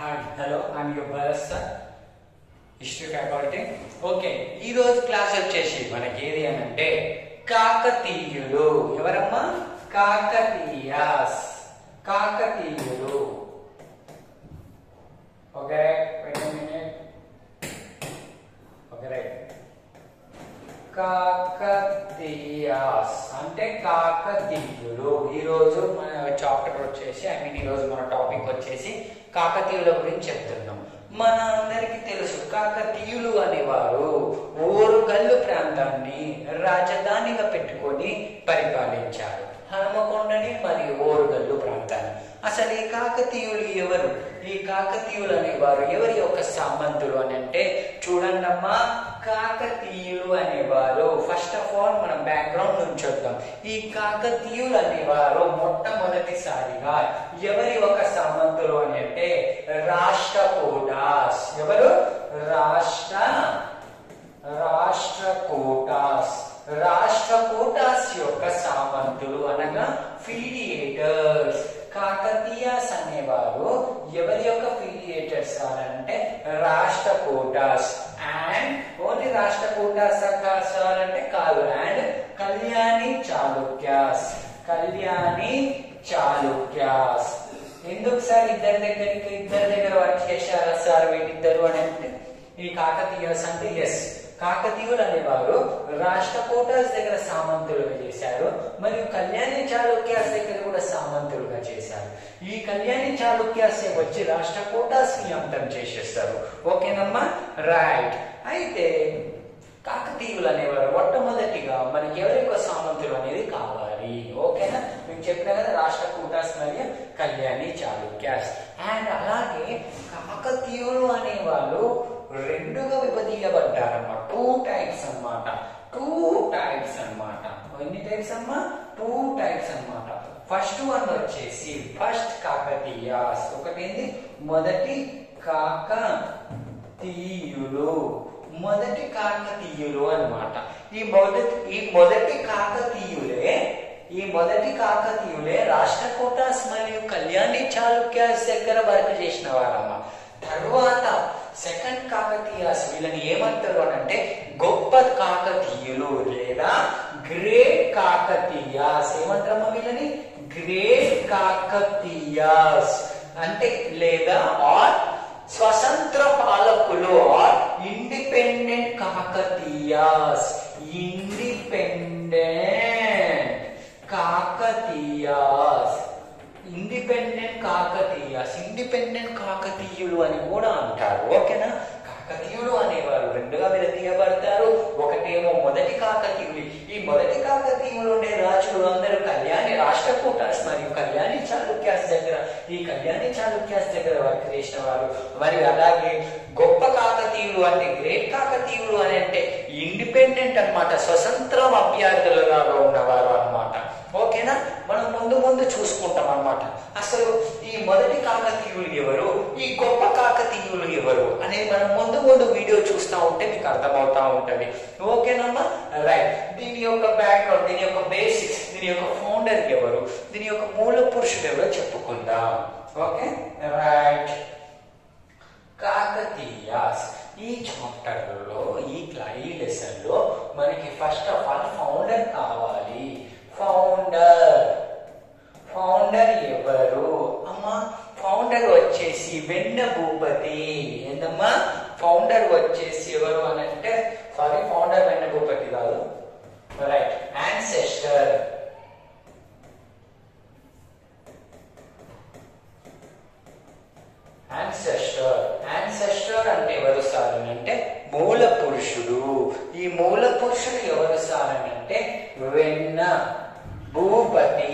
hi hello I'm your brother sir history faculty okay ఈ రోజు class వచ్చేసి మనకి ఏది అని అంటే కాకతీయులు ఎవరమ్మా కాకతీయాస్ కాకతీయులు okay wait minute okay right Kakatiyas అంటే కాకతీయులు ఈ రోజు మన చాప్టర్ వచ్చేసి ఐ మీన్ ఈ రోజు మన టాపిక్ వచ్చేసి కాకతీయుల గురించి చెప్తున్నాం మన అందరికీ తెలుసు కాకతీయులు అనేవారు ఓరుగల్లు ప్రాంతాన్ని రాజధానిగా పెట్టుకొని పరిపాలించారు హనుమకొండని మరియు ఓరుగల్లు ప్రాంతాన్ని అసలు ఈ కాకతీయులు ఎవరు ఈ కాకతీయులు అనేవారు ఎవరి యొక్క సామంతులు అని అంటే చూడండమ్మా కాకతీయులు అనేవారు ఫస్ట్ ఆఫ్ ఆల్ మనం బ్యాక్గ్రౌండ్ నుంచి చూద్దాం ఈ కాకతీయులు అనేవారు మొట్టమొదటిసారిగా ఎవరి ఒక సామంతులు అని అంటే రాష్ట్రకూటాస్ ఎవరు రాష్ట్ర రాష్ట్రకూటాస్ రాష్ట్రకూటాస్ యొక్క సామంతులు అనగా ఫిలియేటర్స్ కాకతీయాస్ అనేవారు ఎవరి యొక్క ఫిలియేటర్స్ అంటే Rashtrakutas and only Rashtrakutas sir అంటే కాదు అండ్ కళ్యాణి చాళుక్యాస్ కళ్యాణి చాళుక్యాస్ ఎందుకు సార్ ఇద్దరి దగ్గరికి ఇద్దరి దగ్గర వర్క్ చేశారా సార్ వీటిద్దరు అని అంటే ఈ కాకతీయస్ అంటే ఎస్ కాకతీయులు అనేవారు రాష్ట్రకూటాస్ దగ్గర సామంతులుగా చేశారు మరియు కళ్యాణి చాళుక్యాస్ దగ్గర కూడా సామంతులుగా చేశారు ఈ కళ్యాణి చాళుక్యాస్ వచ్చి రాష్ట్రకూటాస్ ని అంతం చేసేస్తారు ఓకేనమ్మా రైట్ అయితే కాకతీయులు అనేవారు మొట్టమొదటిగా మనకి ఎవరి యొక్క సామంతులు అనేది కావాలి ఓకేనా మీకు చెప్పిన కదా రాష్ట్ర కూటాస్ మరియు కళ్యాణి చాళుక్యాస్ అండ్ అలాగే కాకతీయులు అనేవాళ్ళు రెండుగా విభజీయబడ్డారన్నమాట టూ టైప్స్ అన్నమాట టూ టైప్స్ అన్నమాట ఎన్ని టైప్స్ అమ్మా టూ టైప్స్ అన్నమాట ఫస్ట్ వన్ వచ్చేసి ఫస్ట్ కాకతీయాస్ ఒకటి ఏంది మొదటి కాకతీయులు మొదటి కాకతీయులు అన్నమాట ఈ మొదటి ఈ మొదటి కాకతీయులే ఈ మొదటి కాకతీయులే రాష్ట్రకూటాస్ మరియు కళ్యాణి చాళుక్యాస్ దగ్గర వర్క్ చేసిన వారమ్మ తరువాత సెకండ్ కాకతీయాస్ వీళ్ళని ఏమంటారు అని అంటే గొప్ప కాకతీయులు లేదా గ్రేట్ కాకతీయాస్ ఏమంటారమ్మా వీళ్ళని గ్రేట్ కాకతీయాస్ అంటే లేదా ఆర్ స్వతంత్ర పాలకులు or independent Kakatiyas independent Kakatiyas independent Kakatiyas independent కాకతీయులు అని కూడా అంటారు ఓకేనా కాకతీయులు అనేవారు రెండుగా విడదీయబడతారు ఒకటేమో మొదటి కాకతీయులు ఈ మొదటి కాకతీయులు ఉండే రాజులు అందరూ కళ్యాణి రాష్ట్రకూటాస్ మరియు కళ్యాణి చాళుక్యాస్ దగ్గర ఈ కళ్యాణి చాళుక్యాస్ దగ్గర వర్క్ చేసిన వారు మరియు అలాగే గొప్ప కాకతీయులు అంటే గ్రేట్ కాకతీయులు అని అంటే ఇండిపెండెంట్ అన్నమాట స్వతంత్రం అభ్యర్థులుగా ఉన్నవారు అన్నమాట ఓకేనా మనం ముందు ముందు చూసుకుంటాం అన్నమాట అసలు ఈ మొదటి కాకతీయులు ఎవరు ఈ గొప్ప కాకతీయులు ఎవరు అనేది మనం ముందు ముందు వీడియో చూస్తూ ఉంటే మీకు అర్థమవుతా ఉంటది ఓకేనమ్మా రైట్ దీని యొక్క బ్యాక్గ్రౌండ్ దీని యొక్క బేసిక్స్ దీని యొక్క ఫౌండర్ ఎవరు దీని యొక్క మూల పురుషుడు ఎవరో చెప్పుకుందాం ఓకే రైట్ కాకతీయాస్ ఈ చాప్టర్లో ఈ క్లా ఈ లెసన్ లో మనకి ఫస్ట్ ఆఫ్ ఆల్ ఫౌండర్ కావాలి ఫౌండర్ ఫౌండర్ ఎవరు అమ్మా ఫౌండర్ వచ్చేసి వెన్న భూపతి ఏందమ్మా ఫౌండర్ వచ్చేసి ఎవరు అని అంటే సారీ ఫౌండర్ వెన్న భూపతి కాదు రైట్ యాన్సెస్టర్ యాన్సెస్టర్ యాన్సెస్టర్ అంటే ఎవరు సార్ అని అంటే మూల పురుషుడు ఈ మూల పురుషుడు ఎవరు సార్ అని అంటే వెన్న భూపతి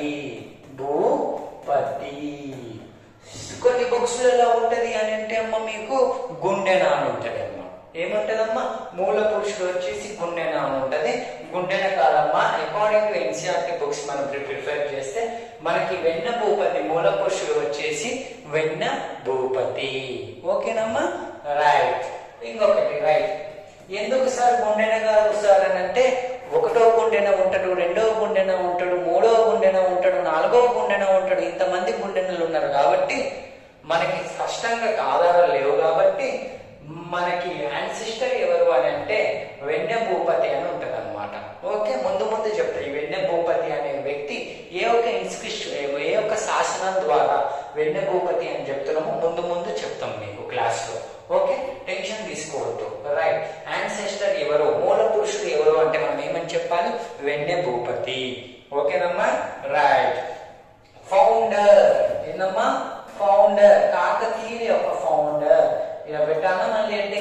భూపతి కొన్ని బుక్స్ లలో ఉంటది అని అంటే అమ్మ మీకు గుండెన అని ఉంటది అమ్మ ఏముంటదమ్మా మూల పురుషుడు వచ్చేసి గుండెన అని ఉంటది గుండెన కాదమ్మా అకార్డింగ్ టు ఎన్సీఆర్టీ బుక్స్ మనం ప్రిఫర్ చేస్తే మనకి వెన్న భూపతి మూల పురుషుడు వచ్చేసి వెన్న భూపతి ఓకేనమ్మా రైట్ ఇంకొకటి రైట్ ఎందుకు సార్ గుండెన కాదు సార్ అని అంటే ఒకటో గుండెన ఉంటాడు రెండో గుండెన ఉంటాడు మూడో గుండెన ఉంటాడు నాలుగో గుండెన ఉంటాడు ఇంతమంది గుండెనలు ఉన్నారు కాబట్టి మనకి స్పష్టంగా ఆధారాలు లేవు కాబట్టి మనకి యాన్సిస్టర్ ఎవరు అని అంటే వెన్నె భూపతి అని ఉంటది అనమాట ఓకే ముందు ముందు చెప్తా ఈ వెన్నె భూపతి అనే వ్యక్తి ఏ ఒక్క ఇన్స్క్రిప్షన్ ఏ ఒక్క శాసనం ద్వారా వెన్నె భూపతి అని చెప్తున్నామో ముందు ముందు చెప్తాం మీకు క్లాస్ లో ఓకే టెన్షన్ తీసుకోవద్దు రైట్ యాన్సెస్టర్ ఎవరు మూల పురుషుడు ఎవరు అంటే మనం ఏమని చెప్పాలి వెన్నె భూపతి ఓకేనమ్మా రైట్ ఫౌండర్ ఏందమ్మా ఫౌండర్ కాకతీయ యొక్క ఫౌండర్ ఇలా పెట్టానా మళ్ళీ ఏంటి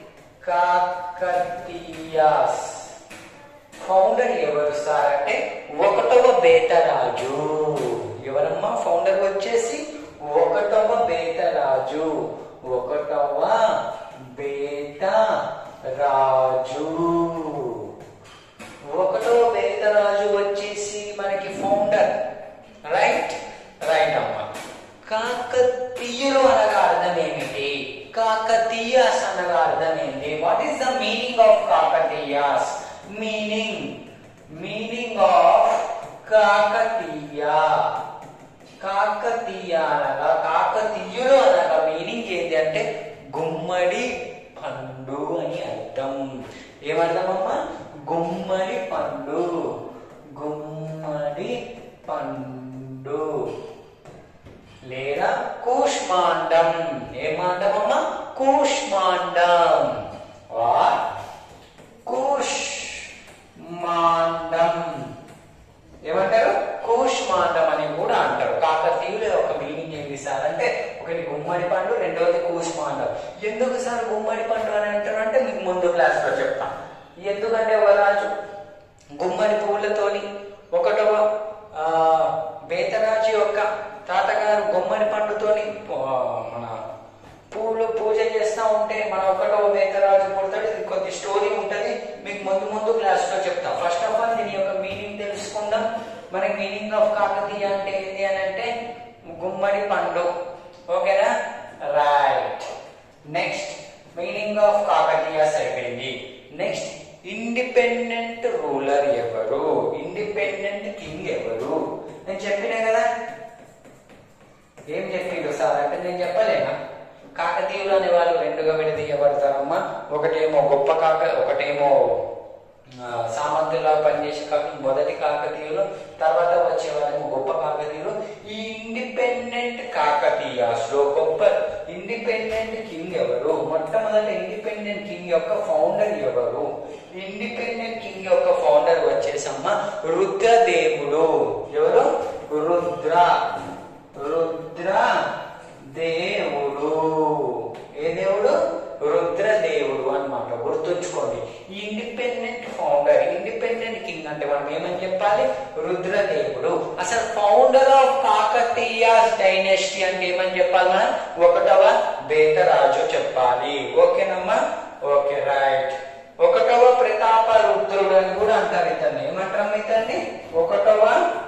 కాకతీయాస్ ఫౌండర్ ఎవరు సార్ అంటే ఒకటవ బేతరాజు ఎవరమ్మా ఫౌండర్ వచ్చేసి ఒకటవ బేతరాజు ఒకటవ బేత రాజు ఒకటవ బేతరాజు వచ్చేసి మనకి ఫౌండర్ రైట్ రైట్ అమ్మా కాకతీయులు అనగా అర్థం ఏమిటి కాకతీయాస్ అనగా అర్థం ఏంటి what is the meaning of Kakatiyas meaning meaning of Kakatiya Kakatiya అనగా కాకతీయులు అనగా మీనింగ్ ఏంటి అంటే గుమ్మడి పండు అని అర్థం ఏమర్థమమ్మా గుమ్మడి పండు గుమ్మడి పండు లేదా కూష్మాండం ఏమాండమమ్మా కూష్మాండం ఆర్ కూష్మాండం ఏమంటారు కూష్మాండం అని కూడా అంటారు కాకతీయులు ఒక మీనింగ్ ఏంటి సార్ అంటే ఒకటి గుమ్మడి పండు రెండవది కూష్మాండం ఎందుకు సార్ గుమ్మడి పండు అని అంటారు అంటే మీకు ముందు క్లాస్ లో చెప్తా ఎందుకంటే ఒక రాజు గుమ్మడి పువ్వులతోని ఒకటవ ఆ, బేతరాజు యొక్క తాతగారు గుమ్మడి పండుతోని ఆ, మన పూలు పూజ చేస్తా ఉంటే మన ఒకటో బేతరాజు పుడతాడు ఇది కొద్ది స్టోరీ ఉంటది మీకు ముందు ముందు క్లాస్ లో చెప్తా ఫస్ట్ ఆఫ్ ఆల్ దీని యొక్క మీనింగ్ తెలుసుకుందాం మనకి మీనింగ్ ఆఫ్ కాకతీయ అంటే ఏంటి అని అంటే గుమ్మడి పండు ఓకేనా right next meaning of Kakatiyas అయిపోయింది నెక్స్ట్ ఇండిపెండెంట్ రూలర్ ఎవరు ఇండిపెండెంట్ కింగ్ ఎవరు నేను చెప్పినా కదా ఏం చెప్పిండు సార్ అంటే నేను చెప్పలేనా కాకతీయులు అనే వాళ్ళు రెండుగా విడదీయబడతారమ్మా ఒకటేమో గొప్ప కాక ఒకటేమో ఆ, సామంతులా పనిచేసే కాక మొదటి కాకతీయులు తర్వాత వచ్చే వాళ్ళేమో గొప్ప కాకతీయులు ఈ ఇండిపెండెంట్ కాకతీయాస్ లో గొప్ప ఇండిపెండెంట్ కింగ్ ఎవరు మొట్టమొదటి ఇండిపెండెంట్ కింగ్ యొక్క ఫౌండర్ ఎవరు ఇండిపెండెంట్ కింగ్ యొక్క ఫౌండర్ వచ్చేసమ్మ రుద్రదేవుడు ఎవరు రుద్ర రుద్ర దేవుడు ఏ దేవుడు రుద్ర దేవుడు అన్నమాట గుర్తుంచుకోండి ఈ ఇండిపెండెంట్ ఫౌండర్ ఇండిపెండెంట్ కింగ్ అంటే మనం ఏమని చెప్పాలి రుద్రదేవుడు అసలు ఫౌండర్ ఆఫ్ కాకతీయ డైనెస్టీ అంటే ఏమని చెప్పాలి మనం ఒకటవ బేతరాజు చెప్పాలి ఓకేనమ్మా ఓకే రైట్ ఒకటవ ప్రతాప రుద్రుడు అని కూడా అంటారు ఇతన్ని ఏమంటారు ఇతన్ని ఒకటవ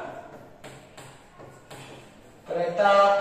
ప్రతాప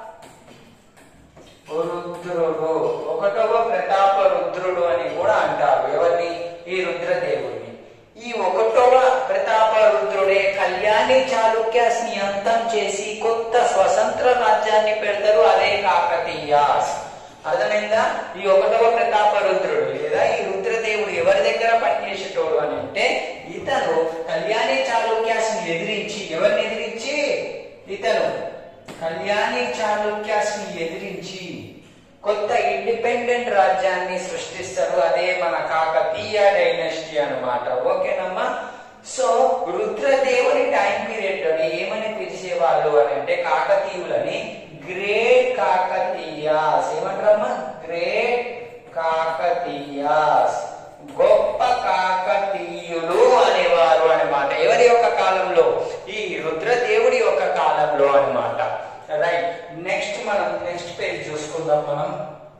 రుద్రుడు ఒకటవ ప్రతాప రుద్రుడు అని కూడా అంటారు ఎవరిని ఈ రుద్రదేవుడిని ఈ ఒకటవ ప్రతాప రుద్రుడే కళ్యాణి చాళుక్యాస్ ని అంతం చేసి కొత్త స్వతంత్ర రాజ్యాన్ని పెడతారు అదే కాకతీయాస్ అర్థమైందా ఈ ఒకటవ ప్రతాప రుద్రుడు లేదా ఈ రుద్రదేవుడు ఎవరి దగ్గర పనిచేసేటోడు అని అంటే ఇతను కళ్యాణి చాళుక్యాస్ ని ఎదిరించి ఎవరిని ఎదిరించి ఇతను కళ్యాణి చాళుక్యాస్ ని ఎదిరించి కొత్త ఇండిపెండెంట్ రాజ్యాన్ని సృష్టిస్తారు అదే మన కాకతీయ డైనస్టీ అన్నమాట ఓకేనమ్మా సో రుద్రదేవుని టైం పీరియడ్ లోని ఏమని పిలిచేవాళ్ళు అని అంటే కాకతీయులని గ్రేట్ కాకతీయాస్ ఏమంటారమ్మా గ్రేట్ కాకతీయాస్ గొప్ప కాకతీయులు అనేవారు అన్నమాట ఎవరి యొక్క కాలంలో ఈ రుద్రదేవుడి యొక్క కాలంలో అన్నమాట రైట్ నెక్స్ట్ మనం నెక్స్ట్ పేజ్ చూసుకుందాం మనం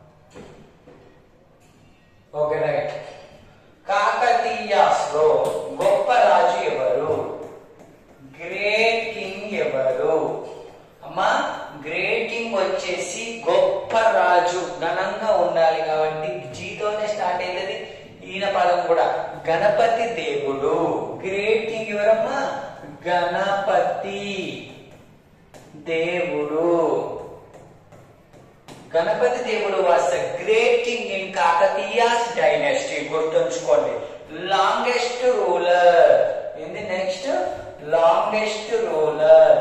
ఓకే రైట్ కాకతీయాస్ లో గొప్ప రాజు ఎవరు గ్రేట్ కింగ్ ఎవరు అమ్మా గ్రేట్ కింగ్ వచ్చేసి గొప్ప రాజు ఘనంగా ఉండాలి కాబట్టి జీతోనే స్టార్ట్ అయ్యేది ఈయన పదం కూడా గణపతి దేవుడు గ్రేట్ కింగ్ ఎవరమ్మా గణపతి దేవుడు గణపతి దేవుడు was the great king in Kakatiyas dynasty గుర్తుంచుకోండి లాంగెస్ట్ రూలర్ ఏంది next longest ruler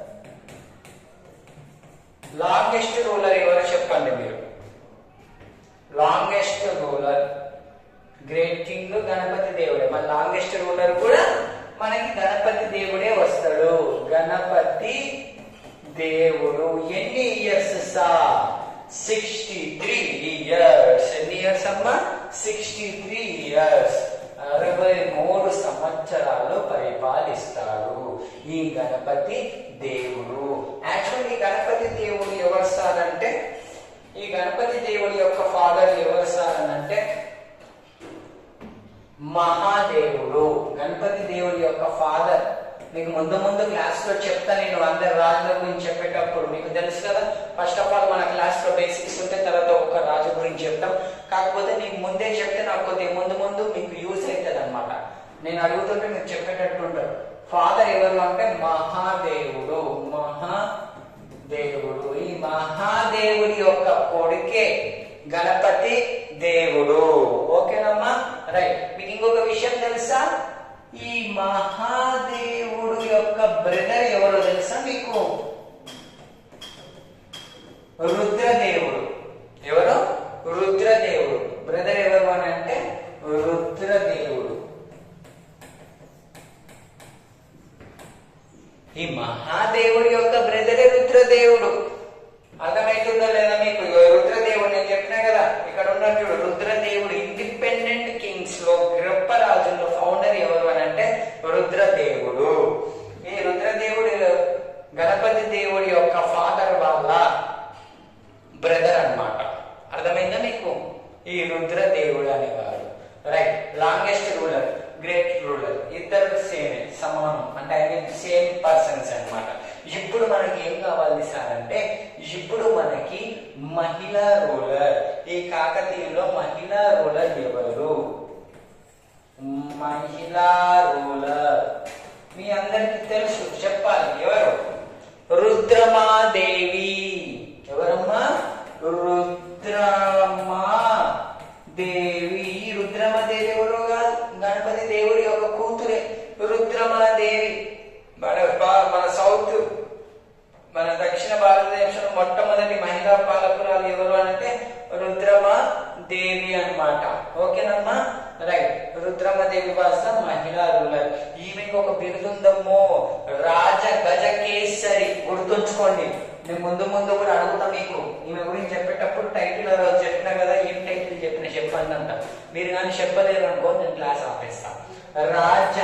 longest ruler ఎవరో చెప్పండి మీరు longest ruler great king Ganapathi దేవుడే మన లాంగెస్ట్ రూలర్ కూడా మనకి గణపతి దేవుడే వస్తాడు గణపతి దేవుడు ఎన్ని ఇయర్స్ సా సిక్స్టీ త్రీ ఇయర్స్ ఎన్ని ఇయర్స్ అమ్మా సిక్స్టీ త్రీ ఇయర్స్ అరవై మూడు సంవత్సరాలు పరిపాలిస్తాడు ఈ గణపతి దేవుడు యాక్చువల్లీ గణపతి దేవుడు ఎవరు సార్ అంటే ఈ గణపతి దేవుడి యొక్క ఫాదర్ ఎవరు సార్ అని అంటే మహాదేవుడు గణపతి దేవుడి యొక్క ఫాదర్ మీకు ముందు ముందు క్లాస్ లో చెప్తా నేను అందరి రాజుల గురించి చెప్పేటప్పుడు మీకు తెలుసు కదా ఫస్ట్ ఆఫ్ ఆల్ మన క్లాస్ లో బేసిక్స్ ఉంటే తర్వాత ఒక రాజు గురించి చెప్తాం కాకపోతే మీకు ముందే చెప్తే నాకు కొద్దిగా ముందు ముందు మీకు యూజ్ అవుతుంది అనమాట నేను అడుగుతుంటే మీరు చెప్పేటట్టు ఉంటారు ఫాదర్ ఎవరు అంటే మహాదేవుడు మహాదేవుడు ఈ మహాదేవుడి యొక్క కొడుకే గణపతి దేవుడు ఓకేనమ్మా రైట్ మీకు ఇంకొక విషయం తెలుసా ఈ మహాదేవుడు యొక్క బ్రదర్ ఎవరో తెలుసా మీకు రుద్రదేవుడు ఎవరు రుద్రదేవుడు బ్రదర్ ఎవరు అని అంటే రుద్రదేవుడు ఈ మహాదేవుడి యొక్క బ్రదరే రుద్రదేవుడు అర్థమవుతుందో లేదా మీకు రుద్రదేవుడు నేను చెప్పినా కదా ఇక్కడ ఉన్నట్టు రుద్రదేవుడు ఇండిపెండెంట్ కింగ్స్ లో గొప్ప రాజుల్లో ఫౌండర్ ఎవరు అని అంటే రుద్రదేవుడు ఈ రుద్రదేవుడు గణపతి దేవుడి యొక్క ఫాదర్ వాళ్ళ బ్రదర్ అన్నమాట అర్థమైందా మీకు ఈ రుద్రదేవుడు అనేవారు right longest ruler great ruler ఇద్దరు సేమ్ సమానం అంటే ఐ మీన్ సేమ్ పర్సన్స్ అన్నమాట ఇప్పుడు మనకి ఏం కావాలి సార్ అంటే ఇప్పుడు మనకి మహిళా రూలర్ ఈ కాకతీయులో మహిళా రూలర్ ఎవరు మహిళా రూలర్ మీ అందరికి తెలుసు చెప్పాలి ఎవరు రుద్రమాదేవి ఎవరమ్మా రుద్రమా దేవి ఈ రుద్రమాదేవి ఎవరు కాదు గణపతి దేవుడి యొక్క కూతురే రుద్రమాదేవి మన భా- మన సౌత్ మన దక్షిణ భారతదేశంలో మొట్టమొదటి మహిళా పాలకురాలు ఎవరు అంటే రుద్రమ దేవి అన్నమాట ఓకేనమ్మా రైట్ రుద్రమ దేవి భాష మహిళా రూలర్ ఈమెకి ఒక బిరుదుందమ్మో రాజ గజకేసరి గుర్తుంచుకోండి నేను ముందు ముందు కూడా అడుగుతా మీకు ఈమె గురించి చెప్పేటప్పుడు టైటిల్ ఆ రోజు చెప్పినా కదా ఏం టైటిల్ చెప్పిన చెప్పండి అంట మీరు కానీ చెప్పలేరు అనుకో నేను క్లాస్ ఆపేస్తా రాజ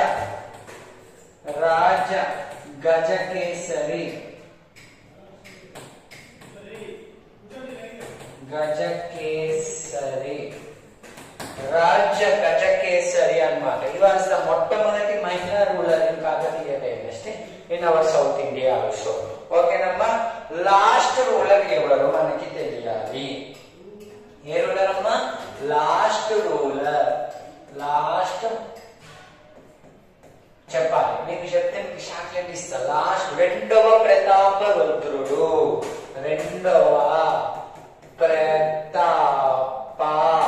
రాజ గజకేసరి గజకేసరి రాజ్య గజకేసరి అన్నమాట ఇది వాజ్ ద మొట్టమొదటి మహిళా ruler in Kakatiya dynasty in our south India also ఓకేనమ్మా లాస్ట్ రూలర్ ఎవరు మనకి తెలియాలి ఏ రూలర్ అమ్మా లాస్ట్ రూలర్ లాస్ట్ చెప్పాలి మీకు చెప్తే మీకు చాక్లెట్ ఇస్తా లాస్ట్ రెండవ ప్రతాప రుద్రుడు రెండవ ప్రతాప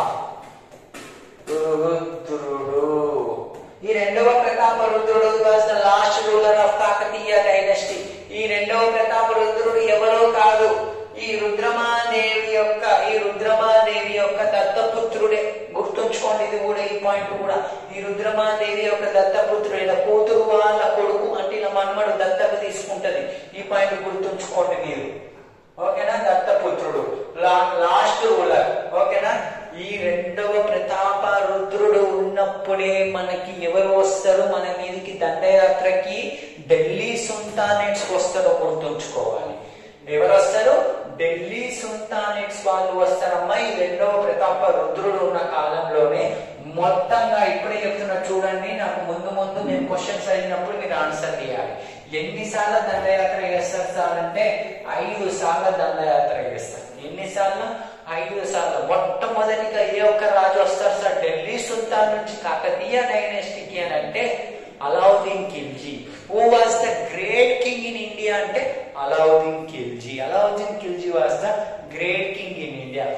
రుద్రుడు ఈ రెండవ ప్రతాప రుద్రుడు was the last ruler of Kakatiya dynasty ఈ రెండవ ప్రతాప రుద్రుడు ఎవరో కాదు ఈ రుద్రమాదేవి యొక్క ఈ రుద్రమాదేవి యొక్క దత్తపుత్రుడే గుర్తుంచుకోండి ఇది కూడా ఈ పాయింట్ కూడా ఈ రుద్రమాదేవి యొక్క దత్తపుత్రుడైన కూతురు వాళ్ళ కొడుకు అంటే ఇలా మన్మడు దత్తత తీసుకుంటది ఈ పాయింట్ గుర్తుంచుకోండి మీరు ఓకేనా దత్తపుత్రుడు లా- లాస్ట్ రూలర్ ఓకేనా ఈ రెండవ ప్రతాప రుద్రుడు ఉన్నప్పుడే మనకి ఎవరు వస్తారు మన మీదకి దండయాత్రకి ఢిల్లీ సుల్తానేట్స్ వస్తారో గుర్తుంచుకోవాలి ఎవరు వస్తారు ఢిల్లీ సుల్తానేట్స్ వాళ్ళు వస్తారమ్మా ఈ రెండవ ప్రతాప రుద్రుడు ఉన్న కాలంలోనే మొత్తంగా ఇప్పుడే చెప్తున్నా చూడండి నాకు ముందు ముందు నేను క్వశ్చన్స్ అడిగినప్పుడు మీరు ఆన్సర్ చేయాలి ఎన్నిసార్లు దండయాత్ర చేస్తారు సార్ అంటే ఐదు సార్లు దండయాత్ర చేస్తారు ఎన్నిసార్లు ఐదు సార్లు మొట్టమొదటిగా ఏ ఒక్క రాజు వస్తారు సార్ ఢిల్లీ సుల్తాన్ నుంచి కాకతీయ డైనెస్టీకి అని అంటే Alauddin Khilji who was the great king in India అంటే Alauddin Khilji Alauddin Khilji was the great king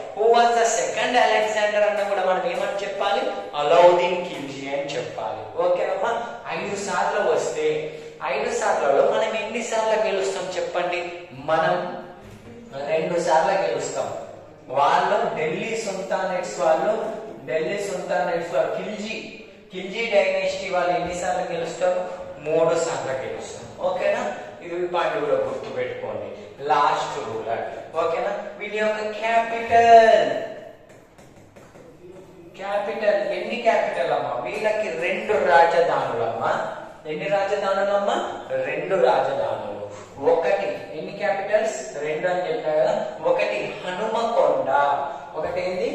who was the second Alexander అన్న కూడా మనం ఏమని చెప్పాలి అలావుద్దీన్ ఖిల్జీ అని చెప్పాలి ఓకేనమ్మా ఐదు సార్లు వస్తే ఐదు సార్లలో మనం ఎన్ని సార్లు గెలుస్తాం చెప్పండి మనం రెండు సార్లు గెలుస్తాం వాళ్ళు ఢిల్లీ సుల్తానేట్స్ వాళ్ళు ఢిల్లీ సుల్తానేట్స్ వాళ్ళు ఖిల్జీ ఖిల్జీ డైనాసిటీ వాళ్ళు ఎన్నిసార్లు గెలుస్తారు మూడు సార్లు గెలుస్తారు ఓకేనా ఇది పాయింట్ కూడా గుర్తు పెట్టుకోండి లాస్ట్ రూలర్ ఓకేనా వీళ్ళ యొక్క క్యాపిటల్ క్యాపిటల్ ఎన్ని క్యాపిటల్ అమ్మా వీళ్ళకి రెండు రాజధానులమ్మా ఎన్ని రాజధానులమ్మా రెండు రాజధానులు ఒకటి ఎన్ని క్యాపిటల్స్ రెండు అని చెప్పా కదా ఒకటి హనుమకొండ ఒకటి ఏంది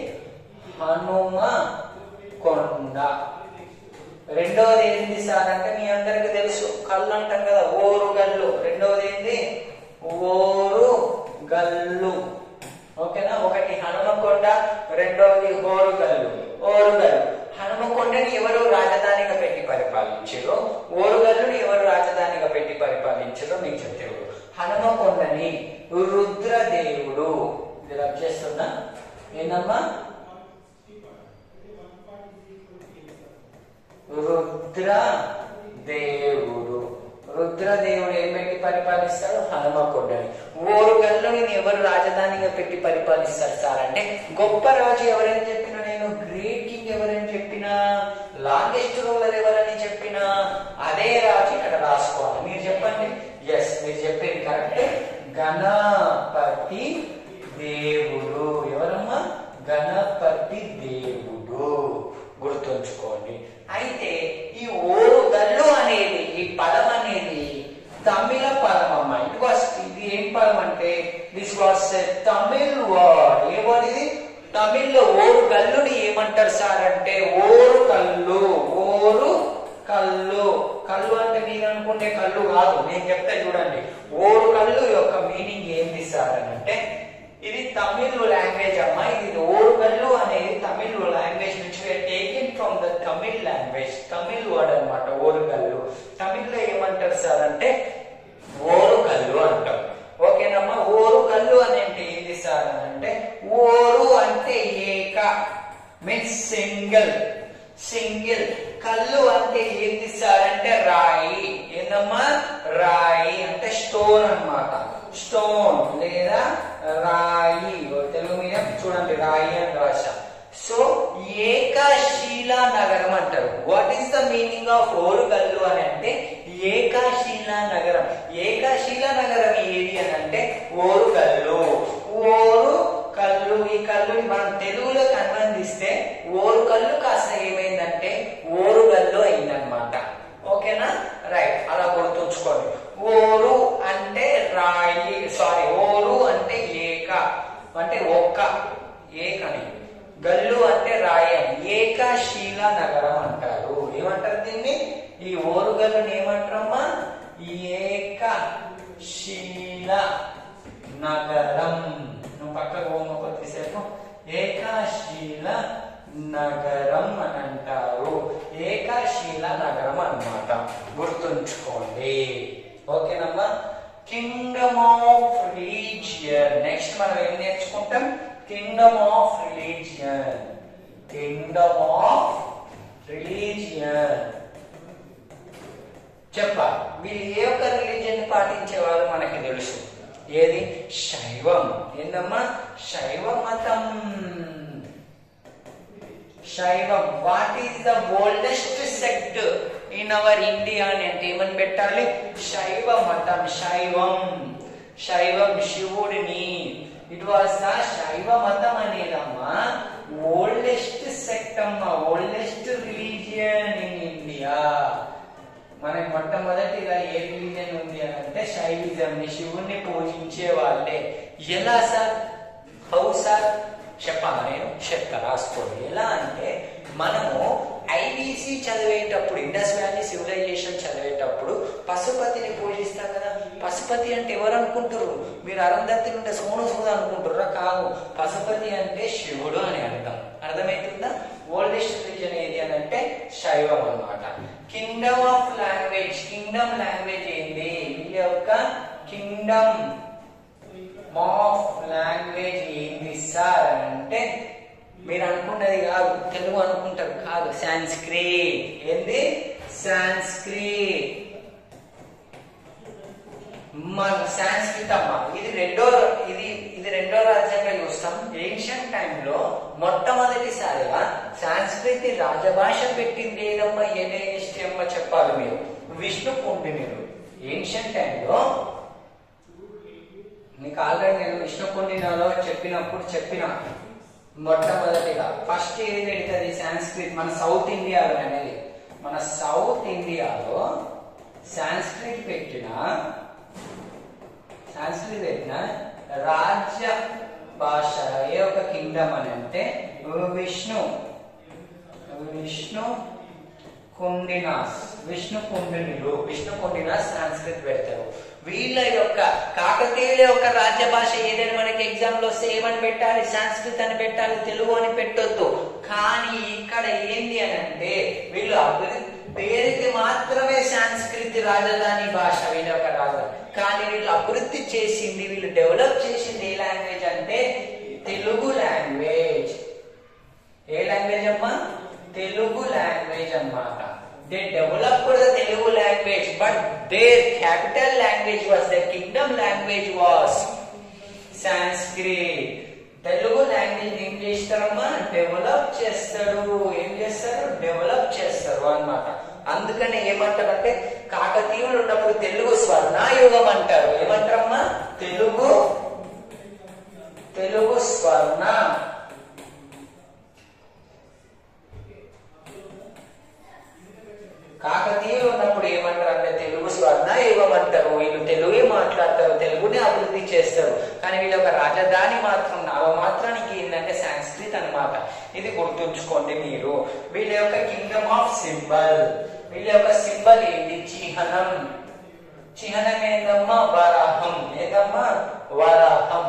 హనుమకొండ రెండవది ఏంది సార్ అంటే మీ అందరికి తెలుసు కళ్ళు అంటాం కదా ఓరు గల్లు రెండవది ఏంది ఓరు గల్లు ఓకేనా ఒకటి హనుమకొండ రెండవది ఓరుగల్లు ఓరుగల్లు హనుమకొండని ఎవరు రాజధానిగా పెట్టి పరిపాలించారు ఓరుగల్లుని ఎవరు రాజధానిగా పెట్టి పరిపాలించారో మీకు చెప్తారు హనుమకొండని రుద్రదేవుడు ఇది రబ్ చేస్తున్నా ఏందమ్మా రుద్ర దేవుడు రుద్రదేవుడు ఏం పెట్టి పరిపాలిస్తాడు హనుమకొండని ఓరుగల్లుని ఎవరు రాజధానిగా పెట్టి పరిపాలిస్తారు సార్ అంటే గొప్ప రాజు ఎవరని చెప్పిన నేను గ్రేట్ కింగ్ ఎవరని చెప్పినా లాంగెస్ట్ రూలర్ ఎవరని చెప్పినా అదే రాజు ఇక్కడ రాసుకోవాలి మీరు చెప్పండి ఎస్ మీరు చెప్పింది కరెక్ట్ గణపతి దేవుడు ఎవరమ్మా గణపతి దేవుడు గుర్తుంచుకోండి అయితే ఈ ఓరుగల్లు అనేది ఈ పదం అనేది తమిళ పదం అమ్మ ఇట్ వాస్ ఇది ఏం పదం అంటే this was Tamil word a word ఇది తమిళ్లో ఓరు గల్లుని ఏమంటారు సార్ అంటే ఓరు కళ్ళు ఓరు కళ్ళు కళ్ళు అంటే మీరు అనుకుంటే కళ్ళు కాదు నేను చెప్తా చూడండి ఓరు కళ్ళు యొక్క మీనింగ్ ఏంది సార్ అని అంటే ఇది తమిళ్ లాంగ్వేజ్ అమ్మా ఇది ఓరుగల్లు అనేది తమిళ్ లాంగ్వేజ్ నుంచి taken from the Tamil language Tamil word అనమాట ఓరుగల్లు తమిళ్లో ఏమంటారు సార్ అంటే ఓరుగల్లు అంటాం ఓకేనమ్మా ఓరుగల్లు అని అంటే ఏంది సార్ అని అంటే ఓరు అంటే ఏక మీన్స్ సింగిల్ సింగిల్ కళ్ళు అంటే ఏంది సార్ అంటే రాయి ఏందమ్మా రాయి అంటే స్టోన్ అన్నమాట స్టోన్ లేదా రాయి తెలుగు మీడియం చూడండి రాయి అని రాశా సో ఏకాశీలా నగరం అంటారు what is the meaning of Orugallu అని అంటే ఏకాశీలా నగరం ఏకాశీలా నగరం ఏది అని అంటే ఓరుగల్లు ఓరు కళ్ళు ఈ కళ్ళుని మనం తెలుగులో కన్వందిస్తే ఓరు కళ్ళు కాస్త ఏమైందంటే ఓరుగల్లు అయిందనమాట ఓకేనా రైట్ అలా గుర్తుంచుకోండి ఓరు అంటే రాయి సారీ ఓరు అంటే ఏక అంటే ఒక్క ఏకని గల్లు అంటే రాయి అని ఏకశీల నగరం అంటారు ఏమంటారు దీన్ని ఈ ఓరుగల్లుని ఏమంటారమ్మా ఏక శీల నగరం నువ్వు పక్కకు పోమ కొద్దిసేపు ఏకాశీల నగరం అని అంటారు ఏకాశీల నగరం అన్నమాట గుర్తుంచుకోండి ఓకేనమ్మా కింగ్డమ్ ఆఫ్ రిలీజియన్ నెక్స్ట్ మనం ఏం నేర్చుకుంటాం kingdom of religion kingdom of religion చెప్పాలి వీళ్ళు ఏ ఒక్క రిలీజియన్ పాటించేవారు మనకి తెలుసు ఏది శైవం ఏందమ్మా శైవ మతం శైవం what is the oldest sect in our India అని అంటే ఏమని పెట్టాలి శైవ మతం శైవం శైవం శివుడిని ఇట్ వాస్ ద శైవ మతం అనేదమ్మా ఓల్డెస్ట్ సెక్ట్ అమ్మా ఓల్డెస్ట్ రిలీజియన్ ఇన్ ఇండియా మనకి మొట్టమొదటిగా ఏ రిలీజన్ ఉంది అని అంటే శైవిజం ని శివుణ్ణి పూజించే వాళ్ళే ఎలా సార్ హౌ సార్ చెప్పాను నేను చెప్తా రాసుకోండి ఎలా అంటే మనము ఐబీసీ చదివేటప్పుడు ఇండస్ వ్యాలీ సివిలైజేషన్ చదివేటప్పుడు పశుపతిని పూజిస్తాం కదా పశుపతి అంటే ఎవరు అనుకుంటారు మీరు అరుంధతి నుండి సోను సూద అనుకుంటారా కాదు పశుపతి అంటే శివుడు అని అర్థం అర్థమవుతుందా ఓల్డెస్ట్ రిలీజన్ ఏది అని అంటే శైవం అన్నమాట kingdom of language kingdom language ఏంది వీళ్ళ యొక్క కింగ్డమ్ ఆఫ్ లాంగ్వేజ్ ఏంది సార్ అని అంటే మీరు అనుకున్నది కాదు తెలుగు అనుకుంటారు కాదు సాంస్క్రిట్ ఏంది సాంస్క్రిట్ మన సాంస్క్రిట్ అమ్మ ఇది రెండో ఇది ఇది రెండో రాజ్యంగా చూస్తాం ఏన్షియన్ టైంలో మొట్టమొదటిసారిగా సాంస్క్రిట్ ని రాజభాష పెట్టింది ఏదమ్మా ఏ డైనెస్టీ అమ్మ చెప్పాలి మీరు విష్ణు కుండినుడు ఏన్షియన్ టైంలో మీకు ఆల్రెడీ నేను విష్ణు కుండినలో చెప్పినప్పుడు చెప్పిన మొట్టమొదటిగా ఫస్ట్ ఏది పెడుతుంది సాంస్క్రిట్ మన సౌత్ ఇండియాలో అనేది మన సౌత్ ఇండియాలో సాంస్క్రిట్ పెట్టిన సాంస్క్రిట్ పెట్టిన రాజ్య భాష ఏ ఒక కింగ్డమ్ అని అంటే విష్ణు విష్ణు కుండినాస్ విష్ణు కుండినులు విష్ణు కుండినాస్ సాంస్క్రిట్ పెడతారు వీళ్ళ యొక్క కాకతీయుల యొక్క రాజ్య భాష ఏదైనా మనకి ఎగ్జామ్ లో వస్తే ఏమని పెట్టాలి సాంస్కృత్ అని పెట్టాలి తెలుగు అని పెట్టొద్దు కానీ ఇక్కడ ఏంది అని అంటే వీళ్ళు అభివృద్ధి పేరుకి మాత్రమే సాంస్కృతి రాజధాని భాష వీళ్ళ యొక్క రాజధాని కానీ వీళ్ళు అభివృద్ధి చేసింది వీళ్ళు డెవలప్ చేసింది ఏ లాంగ్వేజ్ అంటే తెలుగు లాంగ్వేజ్ ఏ లాంగ్వేజ్ అమ్మా తెలుగు లాంగ్వేజ్ అన్నమాట they developed the Telugu language but their capital language was the kingdom language was Sanskrit Telugu language ఏం చేస్తారమ్మా డెవలప్ చేస్తారు ఏం చేస్తారు డెవలప్ చేస్తారు అన్నమాట అందుకని ఏమంటారంటే కాకతీయులు ఉన్నప్పుడు తెలుగు స్వర్ణాయుగం అంటారు ఏమంటారమ్మా తెలుగు తెలుగు స్వర్ణ కాకతీయులు ఉన్నప్పుడు ఏమంటారు అంటే తెలుగు స్వర్ణ యుగం అంటారు వీళ్ళు తెలుగే మాట్లాడతారు తెలుగునే అభివృద్ధి చేస్తారు కానీ వీళ్ళ యొక్క రాజధాని మాత్రం నామమాత్రానికి ఏంటంటే సాంస్క్రిత్ అన్నమాట ఇది గుర్తుంచుకోండి మీరు వీళ్ళ యొక్క కింగ్డమ్ ఆఫ్ సింబల్ వీళ్ళ యొక్క సింబల్ ఏంటి చిహ్నం చిహ్నం ఏందమ్మా వరాహం ఏదమ్మా వరాహం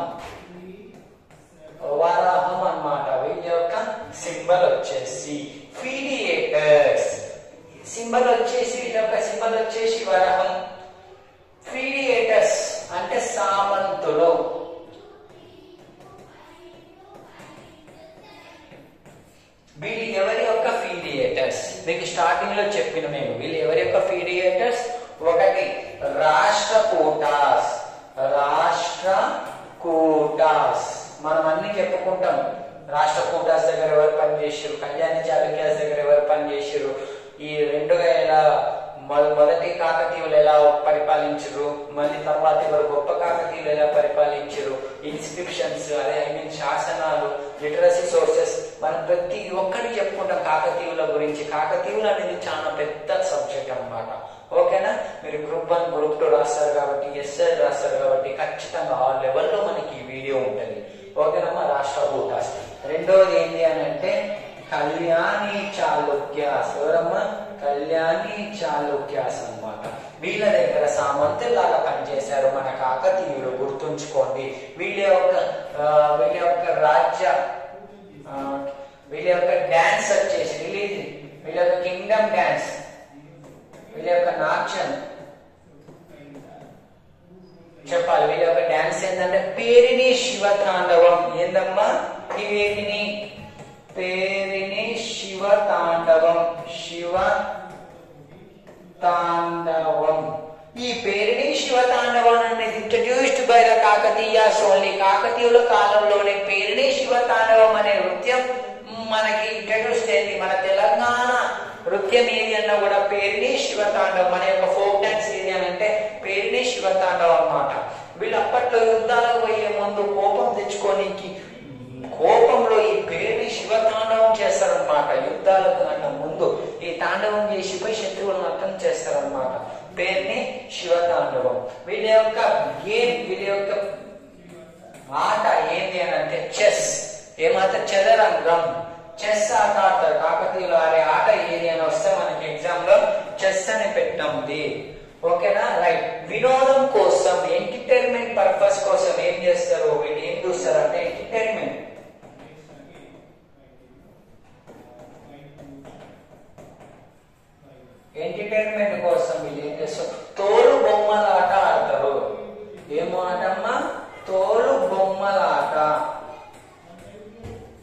వరాహం అన్నమాట వీళ్ళ యొక్క సింబల్ వచ్చేసి ఫీడియేటర్స్ సింబల్ వచ్చేసి వీళ్ళ యొక్క సింబల్ వచ్చేసి వరహం ఫీడియేటర్స్ అంటే సామంతులు వీళ్ళు ఎవరి యొక్క ఫీడియేటర్స్ మీకు స్టార్టింగ్ లో చెప్పిన మేము వీళ్ళు ఎవరి యొక్క ఫీడియేటర్స్ ఒకటి రాష్ట్ర కూటాస్ రాష్ట్ర కూటాస్ మనం అన్ని చెప్పుకుంటాం రాష్ట్ర కూటాస్ దగ్గర ఎవరు పనిచేసారు కళ్యాణి చాళుక్యాస్ దగ్గర ఎవరు పనిచేసారు ఈ రెండు వేల మొ- మొదటి కాకతీయులు ఎలా పరిపాలించరు మళ్ళీ తర్వాత ఎవరు గొప్ప కాకతీయులు ఎలా పరిపాలించరు ఇన్స్క్రిప్షన్స్ అదే ఐ మీన్ శాసనాలు లిటరసీ సోర్సెస్ మనం ప్రతి ఒక్కటి చెప్పుకుంటాం కాకతీయుల గురించి కాకతీయులు అనేది చాలా పెద్ద సబ్జెక్ట్ అన్నమాట ఓకేనా మీరు గ్రూప్ వన్ గ్రూప్ టూ రాస్తారు కాబట్టి ఎస్ఐ రాస్తారు కాబట్టి ఖచ్చితంగా ఆ లెవెల్లో మనకి ఈ వీడియో ఉంటుంది ఓకేనమ్మా రాష్ట్ర భూటాస్ రెండోది ఏంటి అని అంటే కళ్యాణి చాళుక్యాస్ ఎవరమ్మా కళ్యాణి చాళుక్యాస్ అన్నమాట వీళ్ళ దగ్గర సామంతులాగా పనిచేశారు మన కాకతీయులు గుర్తుంచుకోండి వీళ్ళ యొక్క ఆ, వీళ్ళ యొక్క రాజ్య ఆ, వీళ్ళ యొక్క డాన్స్ వచ్చేసి రిలీజ్ వీళ్ళ యొక్క కింగ్డమ్ డాన్స్ వీళ్ళ యొక్క నాట్యం చెప్పాలి వీళ్ళ యొక్క డాన్స్ ఏంటంటే పేరిని శివ తాండవం ఏందమ్మా పేరిని పేరిని శివ తాండవం శివ తాండవం ఈ పేరిని శివ తాండవం అనేది introduced by the Kakatiyas only కాకతీయుల కాలంలోనే పేరిని శివ తాండవం అనే నృత్యం మనకి ఇంట్రడ్యూస్ అయింది మన తెలంగాణ నృత్యం ఏది అన్నా కూడా పేరిని శివ తాండవం మన యొక్క ఫోక్ డాన్స్ ఏది అని అంటే పేరిని శివ తాండవం అన్నమాట వీళ్ళు అప్పట్లో యుద్ధాలకు పోయే ముందు కోపం తెచ్చుకోనికి కోపంలో ఈ పేరుని శివ తాండవం చేస్తారనమాట యుద్ధాలకు కన్నా ముందు ఈ తాండవం చేసి పోయి శత్రువులను అర్థం చేస్తారనమాట పేరుని శివ తాండవం వీళ్ళ యొక్క గేమ్ వీళ్ళ యొక్క ఆట ఏంటి అని అంటే చెస్ ఏమాట చదరంగం చెస్ ఆట ఆడతారు కాకతీయులు ఆడే ఆట ఏది అని వస్తే మనకి ఎగ్జామ్ లో చెస్ అని పెట్టింది ఓకేనా రైట్ వినోదం కోసం ఎంటర్టైన్మెంట్ పర్పస్ కోసం ఏం చేస్తారు వీళ్ళు ఏం చూస్తారు అంటే ఎంటర్టైన్మెంట్ ఎంటర్టైన్మెంట్ కోసం వీళ్ళు ఏం చేస్తారు తోలు బొమ్మల ఆట ఆడతారు ఏమో ఆటమ్మా తోలు బొమ్మల ఆట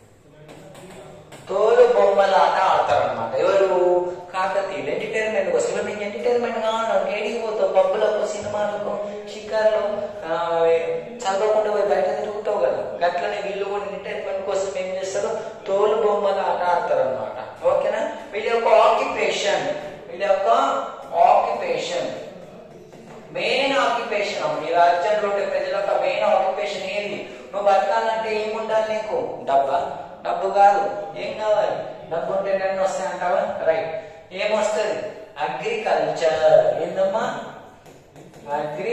చదవకుండా పోయి బయట తిరుగుతావు కదా గట్లనే వీళ్ళు కూడా ఎంటర్టైన్మెంట్ కోసం ఏం చేస్తారు తోలు బొమ్మలు ఆట ఆడతారు అనమాట ఓకేనా వీళ్ళ యొక్క ఆక్యుపేషన్ వీళ్ళ యొక్క ఆక్యుపేషన్ మెయిన్ ఆక్యుపేషన్ ఈ రాజ్యంలో ఉండే ప్రజల యొక్క మెయిన్ ఆక్యుపేషన్ ఏంది నువ్వు బతకాలంటే ఏముండాలి నీకు డబ్బా డబ్బు కాదు ఏం కావాలి డబ్బు ఉంటే నన్ను వస్తాయి అంటావా రైట్ ఏమొస్తుంది అగ్రికల్చర్ ఏందమ్మా అగ్రి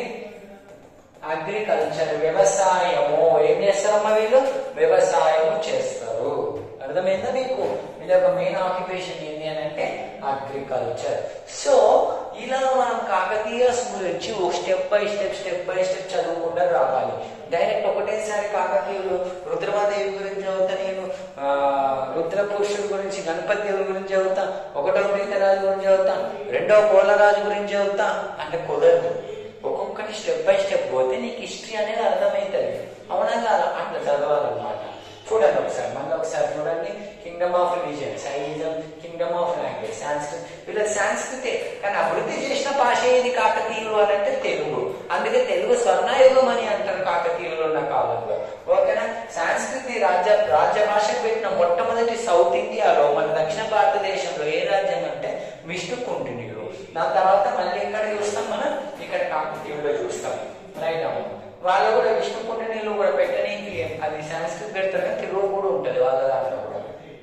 అగ్రికల్చర్ వ్యవసాయము ఏం చేస్తారమ్మా వీళ్ళు వ్యవసాయము చేస్తారు అర్థమైందా మీకు వీళ్ళ యొక్క మెయిన్ ఆక్యుపేషన్ ఏంటి అని అంటే అగ్రికల్చర్ సో ఇలా మనం కాకతీయస్ గురించి ఒక step by step step by step చదువుకుంటూ రావాలి డైరెక్ట్ ఒకటేసారి కాకతీయులు రుద్రమాదేవి గురించి చదువుతా నేను ఆ, రుద్ర పురుషుడు గురించి గణపతి దేవుడి గురించి చదువుతా ఒకటో రాజు గురించి చదువుతా రెండో కోలరాజు గురించి చదువుతా అంటే కుదరదు ఒక్కొక్కటి స్టెప్ బై స్టెప్ పోతే నీకు హిస్టరీ అనేది అర్థమవుతుంది అవునా కాదా అట్లా చదవాలన్నమాట చూడండి ఒకసారి మళ్ళీ ఒకసారి చూడండి kingdom of religion Saivism kingdom of language Sanskrit వీళ్ళకి సాంస్కృతే కానీ అభివృద్ధి చేసిన భాష ఏది కాకతీయులు అని అంటే తెలుగు అందుకే తెలుగు స్వర్ణయుగం అని అంటారు కాకతీయులు ఉన్న కాలంలో ఓకేనా సాంస్కృతి రాజ్య రాజ్య భాషకు పెట్టిన మొట్టమొదటి సౌత్ ఇండియాలో మన దక్షిణ భారతదేశంలో ఏ రాజ్యం అంటే విష్ణుకుంటినిలు దాని తర్వాత మళ్ళీ ఎక్కడ చూస్తాం మనం ఇక్కడ కాకతీయుల్లో చూస్తాం రైట్ అమ్మ వాళ్ళు కూడా విష్ణుకుంటినిలు కూడా పెట్టడానికి అది సంస్కృతి పెడతారు కానీ తెలుగు కూడా ఉంటుంది వాళ్ళ దాంట్లో కూడా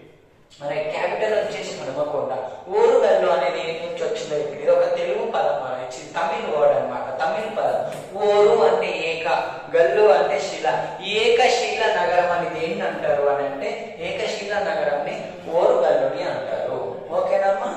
మరి క్యాపిటల్ వచ్చేసి హనుమకొండ ఊరు వెల్లు అనేది ఏ నుంచి వచ్చిందో ఇప్పుడు ఇది ఒక తెలుగు పదం మన చి- తమిళ్ వర్డ్ అన్నమాట తమిళ్ పదం ఊరు అంటే ఏక గల్లు అంటే శిల ఈ ఏకశీల నగరం అని దేన్ని అంటారు అని అంటే ఏకశీల నగరంని ఓరు గల్లుని అంటారు ఓకేనమ్మా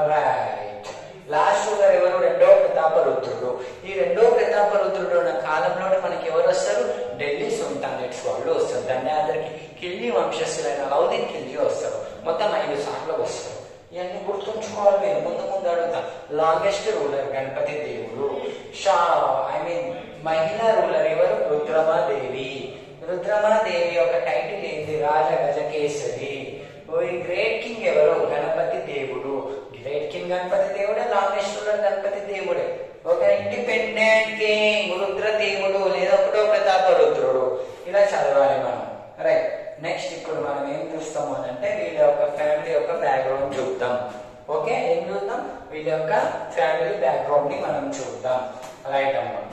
రైట్ లాస్ట్ గారు ఎవరు రెండో ప్రతాపరుద్రుడు ఈ రెండో ప్రతాపరుద్రుడు ఉన్న కాలంలోనే మనకి ఎవరు వస్తారు ఢిల్లీ సుల్తానేట్స్ వాళ్ళు వస్తారు దండాదరికి కిల్లి వంశస్థులైన లౌదిన్ కిల్లి వస్తారు మొత్తం ఐదు సార్లు వస్తారు ఇవన్నీ గుర్తుంచుకోవాలి మీరు ముందు ముందు అడుగుతా లాంగెస్ట్ రూలర్ గణపతి దేవుడు షా ఐ మీన్ మహిళా రూలర్ ఎవరు రుద్రమాదేవి రుద్రమాదేవి యొక్క టైటిల్ ఏంది రాజ గజకేసరి ఓ ఈ గ్రేట్ కింగ్ ఎవరు గణపతి దేవుడు గ్రేట్ కింగ్ గణపతి దేవుడే లాంగెస్ట్ రూలర్ గణపతి దేవుడే ఒక ఇండిపెండెంట్ కింగ్ రుద్ర దేవుడు లేదా ఒకటో ప్రతాప రుద్రుడు ఇలా చదవాలి మనం రైట్ నెక్స్ట్ ఇప్పుడు మనం ఏం చూస్తాము అని అంటే వీళ్ళ యొక్క ఫ్యామిలీ యొక్క బ్యాక్గ్రౌండ్ చూద్దాం ఓకే ఏం చూద్దాం వీళ్ళ యొక్క ఫ్యామిలీ బ్యాక్గ్రౌండ్ ని మనం చూద్దాం రైట్ అమ్మా